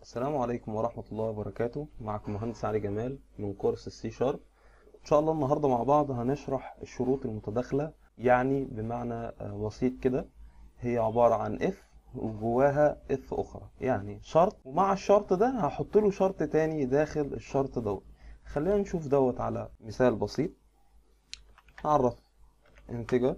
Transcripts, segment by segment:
السلام عليكم ورحمة الله وبركاته معكم مهندس علي جمال من كورس السي شارب إن شاء الله النهاردة مع بعض هنشرح الشروط المتداخلة يعني بمعنى آه، بسيط كده هي عبارة عن اف وجواها اف أخرى يعني شرط ومع الشرط ده هحط له شرط تاني داخل الشرط دوت خلينا نشوف دوت على مثال بسيط هعرف انتجر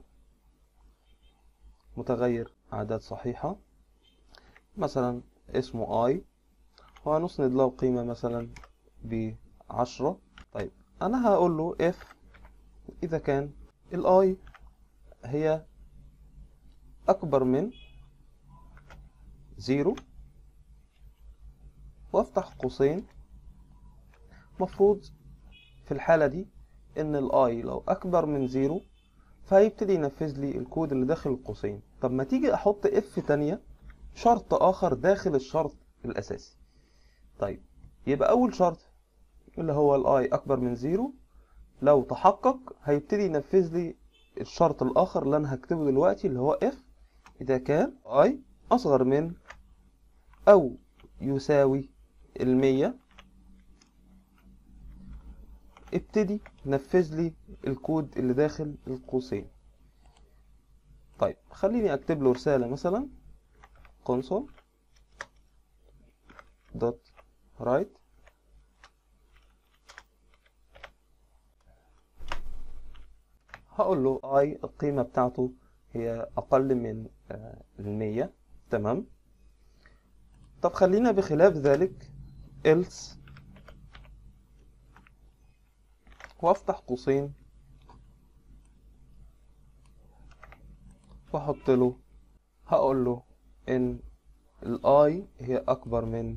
متغير أعداد صحيحة مثلا اسمه i وهنسند له قيمة مثلا بعشرة طيب أنا هقول له if إذا كان ال i هي أكبر من زيرو وأفتح قوسين مفروض في الحالة دي إن ال i لو أكبر من زيرو فهيبتدي ينفذ لي الكود اللي داخل القوسين طب ما تيجي أحط if تانية شرط آخر داخل الشرط الأساسي طيب يبقى أول شرط اللي هو ال i أكبر من زيرو لو تحقق هيبتدي ينفذ لي الشرط الآخر اللي أنا هكتبه دلوقتي اللي هو if إذا كان i أصغر من أو يساوي المية ابتدي نفذ لي الكود اللي داخل القوسين طيب خليني أكتب له رسالة مثلا console dot write هقول له i القيمة بتاعته هي أقل من آه، المية تمام طب خلينا بخلاف ذلك else وافتح قوسين واحط له هقول له ان الاي هي اكبر من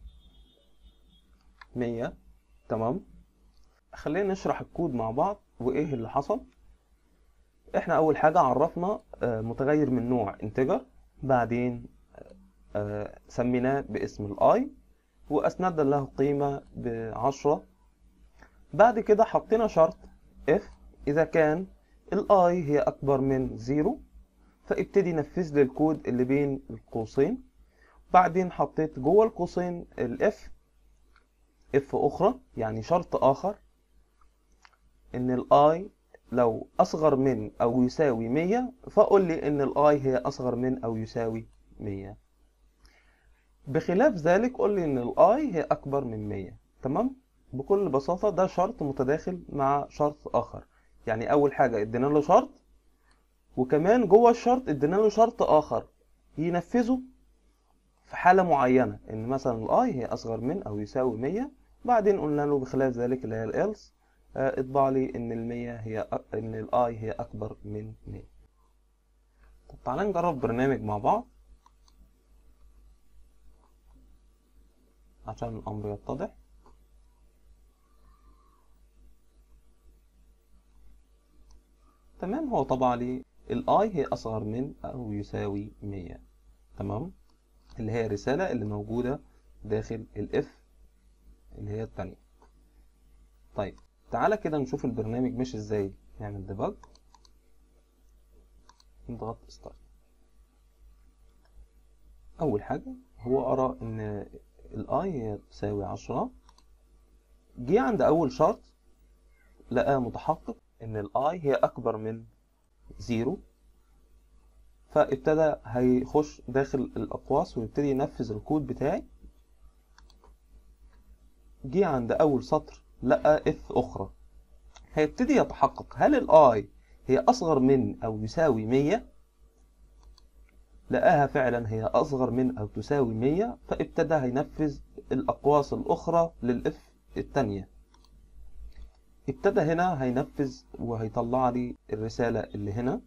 مية تمام خلينا نشرح الكود مع بعض وايه اللي حصل احنا اول حاجة عرفنا آه، متغير من نوع انتجر بعدين آه، سميناه باسم الاي واسندنا له قيمة بعشرة بعد كده حطينا شرط if اذا كان الاي هي اكبر من زيرو فابتدي نفذ لي الكود اللي بين القوسين بعدين حطيت جوه القوسين الاف اف اخرى يعني شرط اخر ان الاي لو اصغر من او يساوي 100 فقول لي ان الاي هي اصغر من او يساوي 100 بخلاف ذلك قول لي ان الاي هي اكبر من 100 تمام بكل بساطة ده شرط متداخل مع شرط اخر يعني اول حاجة ادينا له شرط وكمان جوه الشرط ادينا له شرط اخر ينفذه في حالة معينة ان مثلا الاي هي اصغر من او يساوي 100 بعدين قلنا له بخلاف ذلك اللي هي الالس اطبع لي ان المية هي أ- ان الاي هي اكبر من 100 طب تعالى نجرب برنامج مع بعض عشان الامر يتضح تمام هو طبع لي الاي هي اصغر من او يساوي 100 تمام اللي هي الرسالة اللي موجودة داخل الاف اللي هي التانية طيب تعالى كده نشوف البرنامج ماشي ازاي نعمل ديباج نضغط ستارت اول حاجة هو ارى ان الاي هي تساوي عشرة جه عند اول شرط لقاه متحقق ان الاي هي اكبر من زيرو فابتدى هيخش داخل الاقواس ويبتدي ينفذ الكود بتاعي جه عند اول سطر لقى اف اخرى هيبتدي يتحقق هل الاي هي اصغر من او يساوي 100 لقاها فعلا هي اصغر من او تساوي 100 فابتدى هينفذ الاقواس الاخرى للاف التانية ابتدى هنا هينفذ وهيطلع لي الرسالة اللي هنا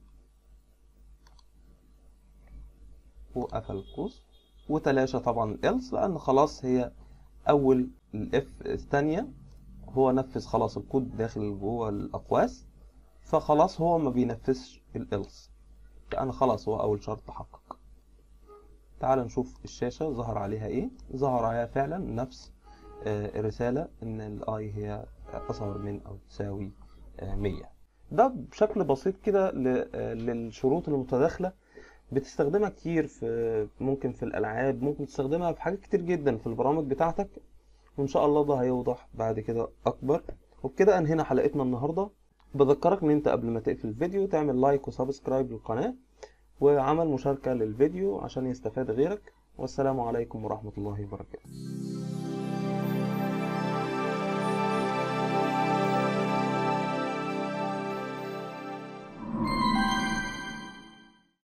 وقفل القوس وتلاشى طبعا else لان خلاص هي اول الاف الثانية هو نفذ خلاص الكود داخل جوه الاقواس فخلاص هو ما بينفذش الelse لان خلاص هو اول شرط تحقق تعال نشوف الشاشة ظهر عليها ايه ظهر عليها فعلا نفس آه، الرسالة ان الاي هي اصغر من او تساوي آه، 100 ده بشكل بسيط كده ل- آه، للشروط المتداخلة بتستخدمها كتير في ممكن في الألعاب ممكن تستخدمها في حاجات كتير جدا في البرامج بتاعتك وإن شاء الله ده هيوضح بعد كده أكبر وبكده أنهينا حلقتنا النهاردة بذكرك إن أنت قبل ما تقفل الفيديو تعمل لايك وسبسكرايب للقناة وعمل مشاركة للفيديو عشان يستفاد غيرك والسلام عليكم ورحمة الله وبركاته